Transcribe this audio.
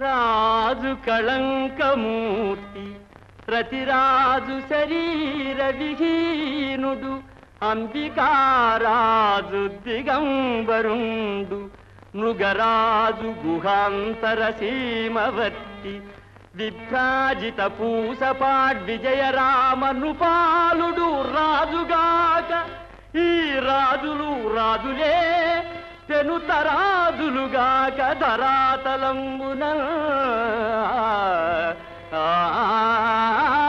రాజు కళంకమూర్తి రతిరాజు శరీర విహీనుడు అంబికారాజు దిగంబరుండు మృగరాజు గుహాంతర సీమవర్తి విభ్రాజిత పూసపాడ్ విజయరామ నృపాలుడు రాజుగాక ఈ రాజులు రాజులే పెను తరాజులుగాక ధరాతలంబున ఆ